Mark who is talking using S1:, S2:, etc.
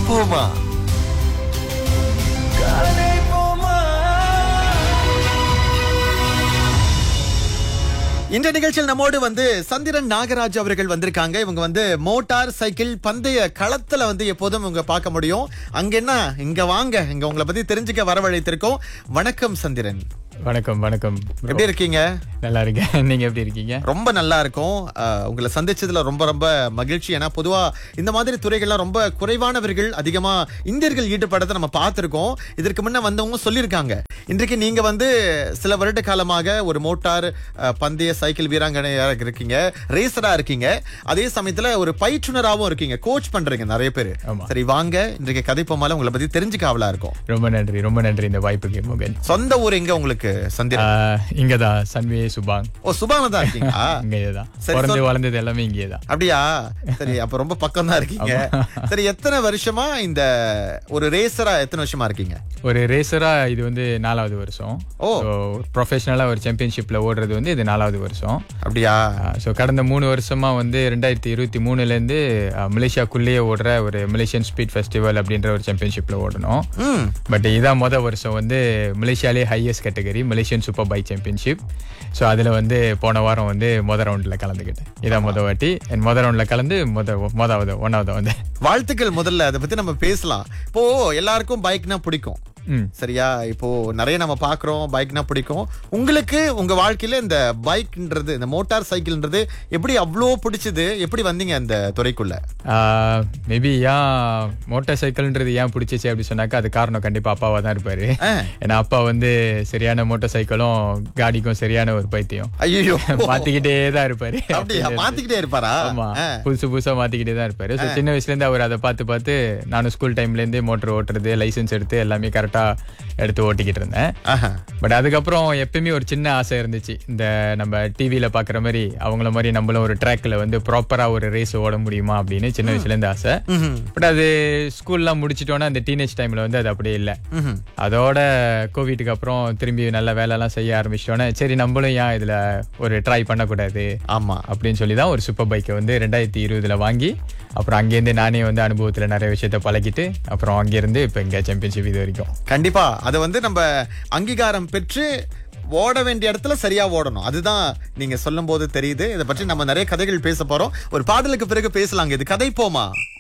S1: போமா கதை போமா இந்த நிகழ்ச்சியில் நம்மோடு வந்து சந்திரன் நாகராஜ் அவர்கள் வந்திருக்காங்க இவங்க வந்து மோட்டார் சைக்கிள் பந்தய களத்துல வந்து எப்போதும் இவங்க பார்க்க முடியும் அங்க என்ன இங்க வாங்க இங்க உங்களை பத்தி தெரிஞ்சுக்க வரவழைத்திருக்கோம் வணக்கம் சந்திரன்
S2: வணக்கம் வணக்கம்
S1: எப்படி இருக்கீங்க
S2: நல்லா இருக்கேன் நீங்க எப்படி இருக்கீங்க
S1: ரொம்ப நல்லா இருக்கும் அஹ், உங்களை சந்திச்சதுல ரொம்ப ரொம்ப மகிழ்ச்சி ஏன்னா பொதுவா இந்த மாதிரி துறைகள்லாம் ரொம்ப குறைவானவர்கள் அதிகமா இந்தியர்கள் ஈடுபடுறதை நம்ம பார்த்திருக்கோம் இதற்கு முன்ன வந்தவங்க சொல்லியிருக்காங்க இன்றைக்கு நீங்க வந்து சில வருட காலமாக ஒரு மோட்டார் அஹ், பந்தய சைக்கிள் வீராங்கனையா இருக்கீங்க ரேசரா இருக்கீங்க அதே சமயத்துல ஒரு பயிற்றுனராகவும் இருக்கீங்க கோச் பண்றீங்க நிறைய பேர்
S2: ஆமா.
S1: சரி வாங்க இன்றைக்கு கதைப்போமால உங்களை பத்தி தெரிஞ்சுக்க ஆவலா இருக்கும்
S2: ரொம்ப நன்றி ரொம்ப நன்றி இந்த வாய்ப்புக்கு முகன்
S1: சொந்த ஊர் எங்க உங்களுக்கு சந்திரன்
S2: ஆஹ், இங்கதான் சன்வே சுபாங்
S1: ஓ சுபாங்க தான் இருக்கீங்களா
S2: இங்கேதான்
S1: சரி,
S2: பிறந்து
S1: சொல்.
S2: வளர்ந்தது எல்லாமே இங்கேதான்
S1: அப்படியா சரி அப்ப ரொம்ப பக்கம் தான் இருக்கீங்க சரி எத்தனை வருஷமா இந்த ஒரு ரேசரா எத்தனை வருஷமா இருக்கீங்க
S2: ஒரு ரேசரா இது வந்து நாலாவது வருஷம்
S1: ஓ.
S2: ப்ரொஃபஷனலா ஒரு சாம்பியன்ஷிப்ல ஓடுறது வந்து இது நாலாவது வருஷம்
S1: அப்படியா
S2: ஸோ கடந்த மூணு வருஷமா வந்து ரெண்டாயிரத்தி இருபத்தி மூணுலேருந்து மலேசியாக்குள்ளேயே ஓடுற ஒரு மலேசியன் ஸ்பீட் ஃபெஸ்டிவல் அப்படின்ற ஒரு சாம்பியன்ஷிப்ல ஓடணும்
S1: ம்
S2: பட் இதான் மொதல் வருஷம் வந்து மலேசியாலே highest category Malaysian super bike championship so அதில் வந்து போன வாரம் வந்து மொதல் ரவுண்டில் கலந்துக்கிட்டேன் இதான் மொதல் வாட்டி என் மொதல் ரவுண்டில் கலந்து மொத மொதாவது ஒன்றாவது வந்து
S1: வாழ்த்துக்கள் முதல்ல அதை பத்தி நம்ம பேசலாம் இப்போ எல்லாருக்கும் பைக்னா பிடிக்கும்
S2: ம்
S1: சரியா இப்போ நிறைய நம்ம பாக்குறோம் பைக்னா பிடிக்கும் உங்களுக்கு உங்க வாழ்க்கையில இந்த பைக்ன்றது இந்த மோட்டார் சைக்கிள்ன்றது எப்படி அவ்வளோ பிடிச்சது எப்படி வந்தீங்க அந்த துறைக்குள்ள
S2: மேபி ஏன் மோட்டார் சைக்கிள்ன்றது ஏன் பிடிச்சிச்சு அப்படி சொன்னாக்கா அது காரணம் கண்டிப்பாக அப்பாவாக தான் இருப்பார்
S1: ஆ.
S2: ஏன்னா அப்பா வந்து சரியான மோட்டார் சைக்கிளும் காடிக்கும் சரியான ஒரு பைத்தியம்
S1: ஐயோ
S2: மாத்திக்கிட்டே தான் இருப்பாரு
S1: அப்படியா மாத்திக்கிட்டே இருப்பாரா
S2: ஆமா
S1: ஆ.
S2: புதுசு புதுசா மாத்திக்கிட்டே தான் இருப்பாரு ஸோ சின்ன வயசுல இருந்து அவர் அதை பார்த்து பார்த்து நானும் ஸ்கூல் டைம்ல இருந்தே மோட்டர் ஓட்டுறது லைசென்ஸ் எடுத்து எல்லாமே கரெக்டா எடுத்து ஓட்டிக்கிட்டு இருந்தேன்
S1: ஆஹா.
S2: பட் அதுக்கப்புறம் எப்பயுமே ஒரு சின்ன ஆசை இருந்துச்சு இந்த நம்ம டிவியில பாக்குற மாதிரி அவங்கள மாதிரி நம்மளும் ஒரு ட்ராக்ல வந்து ப்ராப்பரா ஒரு ரேஸ் ஓட முடியுமா அப்படின்னு சின்ன வயசுல இருந்து ஆசை
S1: ம்ஹும்.
S2: பட் அது ஸ்கூல்லாம் முடிச்சிட்டோன்னா அந்த டீனேஜ் டைம்ல வந்து அது அப்படியே இல்லை
S1: ம்ஹும்.
S2: அதோட கோவிட்டுக்கு அப்புறம் திரும்பி நல்ல வேலைலாம் செய்ய ஆரம்பிச்சிட்டோன்னே சரி நம்மளும் ஏன் இதுல ஒரு ட்ரை பண்ணக்கூடாது
S1: ஆமா
S2: அப்படின்னு சொல்லி தான் ஒரு சூப்பர் பைக்கை வந்து ரெண்டாயிரத்தி இருபதுல வாங்கி அப்புறம் அங்கேருந்து நானே வந்து அனுபவத்துல நிறைய விஷயத்த பழகிட்டு அப்புறம் அங்கேருந்து இப்போ இங்கே சாம்பியன்ஷிப் இது வரைக்கும்
S1: கண்டிப்பா அதை வந்து நம்ம அங்கீகாரம் பெற்று ஓட வேண்டிய இடத்துல சரியா ஓடணும் அதுதான் நீங்க சொல்லும் போது தெரியுது இதை பற்றி நம்ம நிறைய கதைகள் பேச போறோம் ஒரு பாடலுக்கு பிறகு பேசலாங்க இது கதை போமா